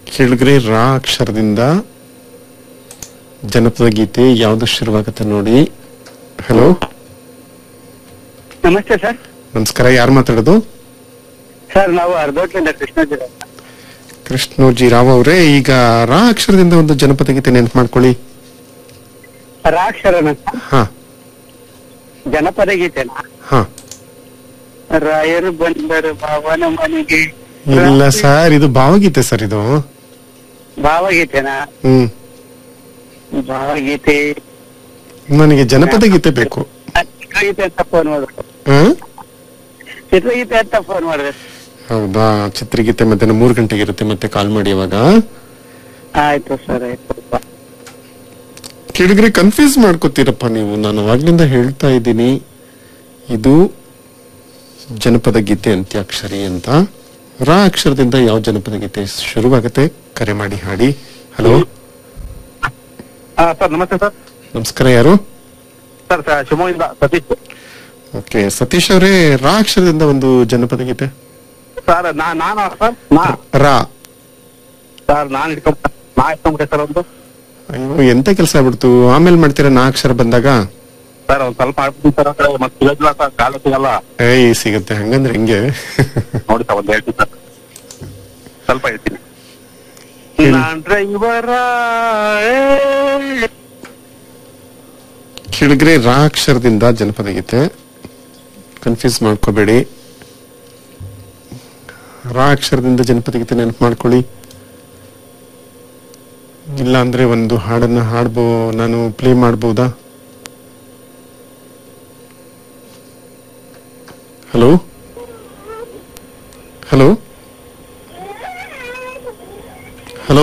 ಕೆಳಗರೆ ರಾ ಅಕ್ಷರದಿಂದ ಜನಪದ ಗೀತೆ ಯಾವ್ದು ಶುರುವಾಗತ್ತೆ ನೋಡಿ ಹಲೋ ನಮಸ್ತೆ ಸರ್ ನಮಸ್ಕಾರ ಯಾರು ಮಾತಾಡೋದು ಸರ್ ನಾವು ಅರ್ಧೋಟ್ಲಿಂದ ಕೃಷ್ಣಾಜಿರ ಕೃಷ್ಣೋಜಿ ರಾವ್ ಅವರೇ ಈಗ ರಾ ಅಕ್ಷರದಿಂದ ಒಂದು ಜನಪದ ಗೀತೆ ನೆನಪು ಮಾಡ್ಕೊಳ್ಳಿ ರಾಕ್ಷರನ ಹಾ ಜನಪದ ಗೀತೆನ ಹಾ ರಾಯರು ಬಂದರು ಭಾವನ ಮನೆಗೆ ಇಲ್ಲ ಸರ್ ಇದು ಭಾವಗೀತೆ ಸರ್ ಇದು ಭಾವಗೀತೆನ ಹ್ಮ್ ಭಾವಗೀತೆ ನನಗೆ ಜನಪದ ಗೀತೆ ಬೇಕು ಚಿತ್ರಗೀತೆ ಅಂತ ಫೋನ್ ಮಾಡಿದ್ರು ಹಾ ಚಿತ್ರಗೀತೆ ಅಂತ ಫೋನ್ ಮಾಡಿದ್ರೆ ಹೌದಾ ಚಿತ್ರಗೀತೆ ಮಧ್ಯಾಹ್ನ ಮೂರು ಗಂಟೆಗೆ ಇರುತ್ತೆ ಮತ್ತೆ ಕಾಲ್ ಮಾಡಿ ಅವಾಗ ಆಯ್ತು ಸರ್ ಆಯ್ತು ಕೆಳಗರೆ ಕನ್ಫ್ಯೂಸ್ ಮಾಡ್ಕೋತೀರಪ್ಪ ನೀವು ನಾನು ಅವಾಗ್ಲಿಂದ ಹೇಳ್ತಾ ಇದ್ದೀನಿ ಇದು ಜನಪದ ಗೀತೆ ಅಂತ್ಯಾಕ್ಷರಿ ಅಂತ ರಾ ಅಕ್ಷರದಿಂದ ಯಾವ ಜನಪದ ಗೀತೆ ಶುರುವಾಗತ್ತೆ ಕರೆ ಮಾಡಿ ಹಾಡಿ ಹಲೋ ಸರ್ ನಮಸ್ತೆ ಸರ್ ನಮಸ್ಕಾರ ಯಾರು ಸರ್ ಶಿವಮೊಗ್ಗದಿಂದ ಸತೀಶ್ ಓಕೆ ಸತೀಶ್ ಅವರೇ ರಾ ಅಕ್ಷರದಿಂದ ಒಂದು ಜನಪದ ಗೀತೆ ಸರ್ ನಾ ನಾನು ಸರ್ ನಾ ರಾ ಸರ್ ನಾನು ಇಟ್ಕೊಂಡ್ ನಾ ಇಟ್ಕೊಂಡ್ಬಿಟ್ಟೆ ಸರ್ ಒಂದು ಅಯ್ಯೋ ಎಂತ ಕೆಲಸ ಆಗ್ಬಿಡ್ತು ಆಮೇಲೆ ಮಾಡ್ತೀರಾ ನಾ ಅಕ್ಷರ ಬಂದಾಗ ಸರ್ ಒಂದ್ ಸ್ವಲ್ಪ ಮಾಡ್ಬಿಡ್ತೀನಿ ಸರ್ ಅಂದ್ರೆ ಮತ್ತೆ ಸಿಗೋದಿಲ್ಲ ಸರ್ ಕಾಲ ಸಿಗಲ್ಲ ಏಯ್ ಸಿಗುತ್ತೆ ಹಂಗಂದ್ರೆ ಹೆಂಗೆ ನೋಡಿ ಸರ್ ಒಂದ್ ಹೇಳ್ತೀನಿ ಸರ್ ಸ್ವಲ್ಪ ಹೇಳ್ತೀನಿ ಹೇಳಿ. ನಾನ್ ಡ್ರೈವರ ಕೆಳಗರೆ ರಾ ಅಕ್ಷರದಿಂದ ಜನಪದ ಗೀತೆ ಕನ್ಫ್ಯೂಸ್ ಮಾಡ್ಕೋಬೇಡಿ ರಾ ಅಕ್ಷರದಿಂದ ಜನಪದ ಗೀತೆ ನೆನಪು ಮಾಡ್ಕೊಳ್ಳಿ ಇಲ್ಲ ಅಂದ್ರೆ ಒಂದು ಹಾಡನ್ನ ಹಾಡ್ಬೋ ನಾನು ಪ್ಲೇ ಮಾಡ್ಬೋದಾ ಹಲೋ ಹಲೋ ಹಲೋ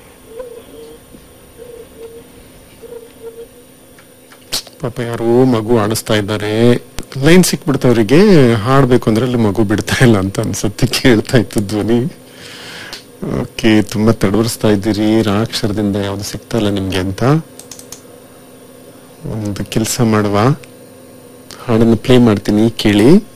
ಪಾಪ ಯಾರೋ ಮಗು ಆಡಿಸ್ತಾ ಇದ್ದಾರೆ ಲೈನ್ ಸಿಕ್ಬಿಡ್ತಾ ಅವರಿಗೆ ಹಾಡ್ಬೇಕು ಅಂದ್ರೆ ಅಲ್ಲಿ ಮಗು ಬಿಡ್ತಾ ಇಲ್ಲ ಅಂತ ಅನ್ಸತ್ತೆ ಕೇಳ್ತಾ ಇತ್ತು ಧ್ವನಿ ಓಕೆ ತುಂಬಾ ತಡವರಿಸ್ತಾ ಇದ್ದೀರಿ ರಾಕ್ಷರದಿಂದ ಯಾವ್ದು ಸಿಗ್ತಾ ಇಲ್ಲ ನಿಮ್ಗೆ ಅಂತ ಒಂದು ಕೆಲಸ ಮಾಡುವ ಹಾಡನ್ನು ಪ್ಲೇ ಮಾಡ್ತೀನಿ ಕೇಳಿ